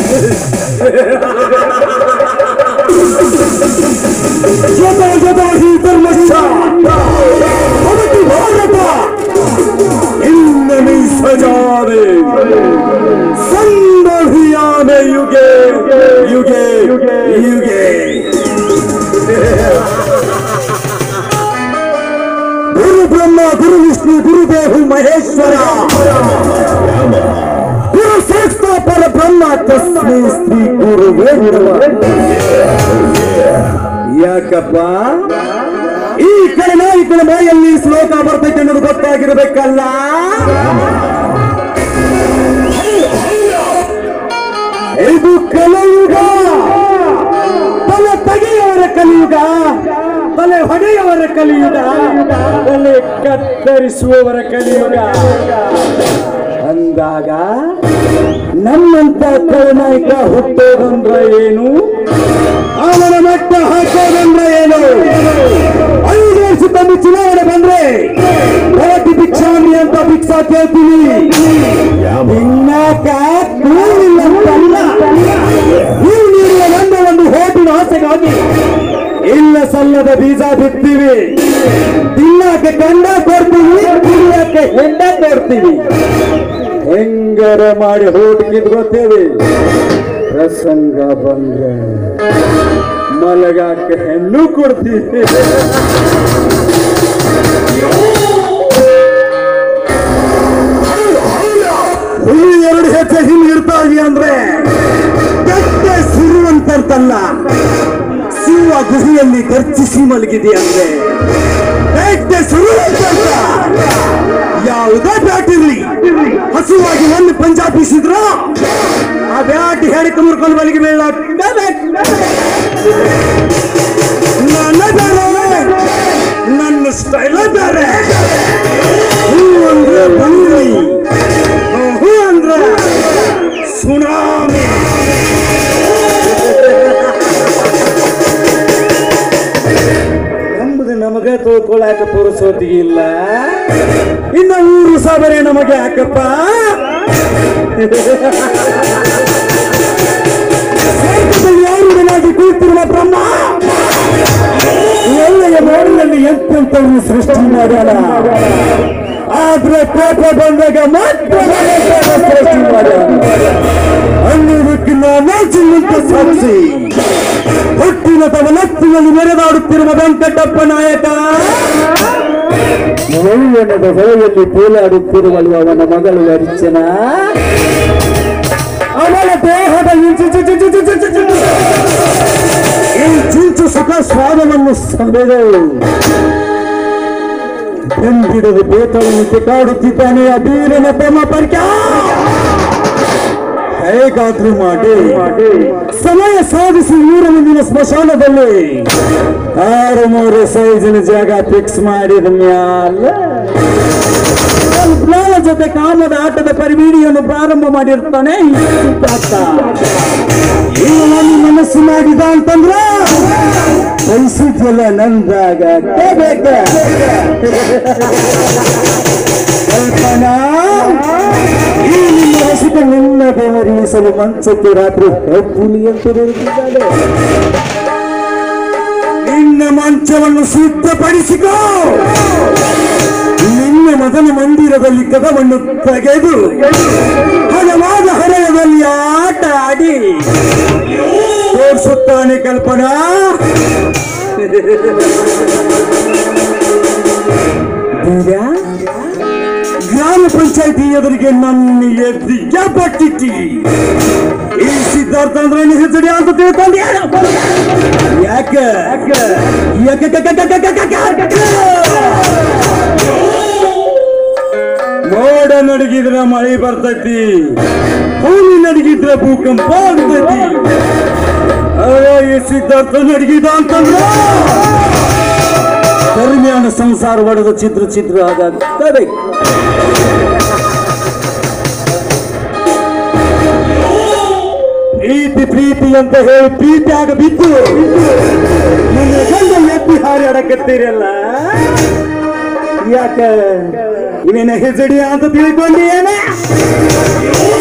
ಜತ ಜತ ಹಿ ಧರ್ಮಸ್ಥ ಭವತಿ ಭಾರತ ಇನ್ನಮಿ ಸಜಾವೆ ಸಂಭವಿಯಾಮೆ ಯುಗೆ ಯುಗೆ ಯುಗೆ ಗುರು ಬ್ರಹ್ಮ ಗುರು ವಿಷ್ಣು ಗುರುದೇವ ಮಹೇಶ್ವರ ಗುರು ಶ್ರೇಷ್ಠ ಪರ ಬ್ರಹ್ಮ ತಸ್ಮೈ ಶ್ರೀ ಗುರುವೇ ನಮಃ. ಯಾಕಪ್ಪ ಈ ಕಡೆ ನಾಯಕನ ಬಾಯಲ್ಲಿ ಶ್ಲೋಕ ಬರ್ತೈತೆ ಅನ್ನೋದು ಗೊತ್ತಾಗಿರ್ಬೇಕಲ್ಲ ಇದು ಕಲಿಯುಗ ತಲೆ ತೆಗೆಯವರ ಕಲಿಯುಗ ತಲೆ ಹೊಡೆಯವರ ಕಲಿಯುಗ ತಲೆ ಕತ್ತರಿಸುವವರ ಕಲಿಯುಗ ಅಂದಾಗ ನಮ್ಮಂತ ಕಳನಾಯಕ ಹುಟ್ಟೋದಂದ್ರ ಏನು ಅವನ ಮಟ್ಟ ಹಾಕೋದಂದ್ರ ಏನು ಐದು ವರ್ಷಕ್ಕೊಮ್ಮೆ ಚುನಾವಣೆ ಬಂದ್ರೆ ಭರತಿ ಭಿಕ್ಷಾಮಿ ಅಂತ ಭಿಕ್ಷಾ ಕೇಳ್ತೀವಿ ತಿನ್ನಾಕ ಕೂಲಿಲ್ಲ ಅಂತಲ್ಲ ನೀವು ನೀಡುವ ಒಂದೇ ಒಂದು ಹೋಟಿನ ಆಸೆಗಾಗಿ ಇಲ್ಲ ಸಲ್ಲದ ಬೀಜ ಬಿತ್ತೀವಿ ತಿನ್ನಾಕ ಕಂಡ ಕೊಡ್ತೀವಿ ತಿನ್ನಕ್ಕೆ ಹೆಂಡ ಕೊಡ್ತೀವಿ ಹೆಂಗರ ಮಾಡಿ ಹೋಟ್ ಕಿತ್ಕೋತೇವೆ ಪ್ರಸಂಗ ಬಂದ್ರೆ ಮಲಗಾಕ ಹೆಣ್ಣು ಕೊಡ್ತೀವಿ ಹುಲಿ ಎರಡು ಹೆಜ್ಜೆ ಹಿಂದಿರ್ತಾವಿ ಅಂದ್ರೆ ಕೆಟ್ಟ ಸಿರುವಂತಲ್ಲ ಸಿಂಹ ಗುಹೆಯಲ್ಲಿ ಗರ್ಜಿಸಿ ಮಲಗಿದೆ ಅಂದ್ರೆ ಕೆಟ್ಟ ಸಿರುವಂತಲ್ಲ ಯಾವುದೇ ಬ್ಯಾಟ್ ಇರ್ಲಿ ಹಸುವಾಗಿ ಒಂದು ಪಂಜಾಬ್ ಬೀಸಿದ್ರ ಆ ಬ್ಯಾಟ್ ಹೇಳಿ ಮುರ್ಕೊಂಡು ಮಲಗಿ ಬೀಳ ನನ್ನ ಬೇರೆ ನನ್ನ ಸ್ಟೈಲ ಬೇರೆ ಹೂ ಅಂದ್ರೆ ಬಂದ್ರಿ ಹೂ ಅಂದ್ರೆ ಸುನಾಮಿ ಎಂಬುದು ನಮಗೆ ತಿಳ್ಕೊಳ್ಳಾಕ ಪುರುಸೋತಿಗೆ ಇಲ್ಲ ಇನ್ನು ಊರು ಸಾಬರೆ ನಮಗೆ ಯಾಕಪ್ಪ ಸ್ವರ್ಗದಲ್ಲಿ ಯಾರುಡನಾಗಿ ಕುಳಿತಿರುವ ಬ್ರಹ್ಮ ಒಳ್ಳೆಯ ಮೋಡಿನಲ್ಲಿ ಎಂತೆಂತವನ್ನು ಸೃಷ್ಟಿ ಮಾಡ್ಯಾರ ಆದ್ರೆ ಕೋಪ ಬಂದಾಗ ಮಾತ್ರ ಸೃಷ್ಟಿ ಮಾಡ್ಯಾರ ಅನ್ನೋದಕ್ಕಿಂತ ನಾಚಿಲ್ಲಂತ ಸಾಕ್ಷಿ ಹುಟ್ಟಿನ ತವನತ್ತಿನಲ್ಲಿ ಮೆರೆದಾಡುತ್ತಿರುವ ವೆಂಕಟಪ್ಪ ನಾಯಕ ಯೌವನದ ಹೊಳೆಯಲ್ಲಿ ತೇಲಾಡುತ್ತಿರುವಳು ಅವನ ಮಗಳು ಅರ್ಚನ ಅವಳ ದೇಹದ ಇಂಚು ಚು ಚು ಚು ಚು ಚು ಚು ಚು. ಈ ಚುಂಚು ಸುಖ ಸ್ವಾದವನ್ನು ಸವೆದಳು ಬೆಂಬಿಡದ ಬೇತವನ್ನು ಕಾಡುತ್ತಿದ್ದಾನೆ ಆ ಬೀರನ ಪ್ರೇಮ ಪರಿಕ ಹೇಗಾದ್ರೂ ಮಾಡಿ ಸಮಯ ಸಾಧಿಸಿ ಊರ ಮುಂದಿನ ಸ್ಮಶಾನದಲ್ಲಿ ಆರು ಮೂರು ಸೈಜಿನ ಜಾಗ ಫಿಕ್ಸ್ ಮಾಡಿದ ಮ್ಯಾಲ ಜ್ಞಾನ ಜೊತೆ ಕಾಮದ ಆಟದ ಪರಿವೀಡಿಯನ್ನು ಪ್ರಾರಂಭ ಮಾಡಿರ್ತಾನೆ ಈ ಸಿದ್ಧಾರ್ಥ. ಇನ್ನು ನನ್ನ ಮನಸ್ಸು ಮಾಡಿದ ಅಂತಂದ್ರ ಬಯಸಿದ್ಯಲ್ಲ ನಂದಾಗ ಕೇಳ್ಬೇಕ. ಕಲ್ಪನಾ ಈ ನಿಮ್ಮ ಹಸಿದ ನಿನ್ನ ಬೆವರಿಸಲು ಮಂಚಕ್ಕೆ ರಾತ್ರಿ ಹೆಬ್ಬುಲಿ ಅಂತ ನಿಂತಿದ್ದಾಳೆ. ನಿನ್ನ ಮಂಚವನ್ನು ಸಿದ್ಧಪಡಿಸಿಕೋ ನಿನ್ನ ಮದನ ಮಂದಿರದಲ್ಲಿ ಕದವನ್ನು ತೆಗೆದು ಹಣವಾದ ಹರೆಯದಲ್ಲಿ ಆಟ ಆಡಿ ತೋರಿಸುತ್ತಾನೆ ಕಲ್ಪನಾ ದಿವ್ಯಾ ಗ್ರಾಮ ಪಂಚಾಯತಿ ಎದುರಿಗೆ ನನ್ನ ಎದ್ದಿಯ ಪಟ್ಟಿಟ್ಟಿ ಈ ಸಿದ್ಧಾರ್ಥ ಅಂದ್ರೆ ನೀ ಹೆಸರಿ ಅಂತ ತಿಳ್ಕೊಂಡ್ಯಾ ಯಾಕ ಯಾಕ ಮೋಡ ನಡಗಿದ್ರ ಮಳೆ ಬರ್ತೈತಿ ಭೂಮಿ ನಡಗಿದ್ರ ಭೂಕಂಪ ಆಗ್ತೈತಿ ಅಯ್ಯೋ, ಈ ಸಿದ್ಧಾರ್ಥ ನಡಗಿದ ಅಂತಂದ್ರ ದರ್ಮ್ಯಾನ ಸಂಸಾರ ಒಡೆದ ಚಿತ್ರ ಚಿತ್ರ ಆಗಾಗ್ತದೆ ಪ್ರೀತಿ ಪ್ರೀತಿ ಅಂತ ಹೇಳಿ ಪ್ರೀತಿ ಆಗ ಬಿದ್ದು ನನ್ನ ಗಂಡ ಎತ್ತಿ ಹಾರಿ ಆಡಕತ್ತೀರಲ್ಲ ಯಾಕ ಇವೇನ ಹೆಸಡಿ ಅಂತ ತಿಳ್ಕೊಂಡಿ ಏನ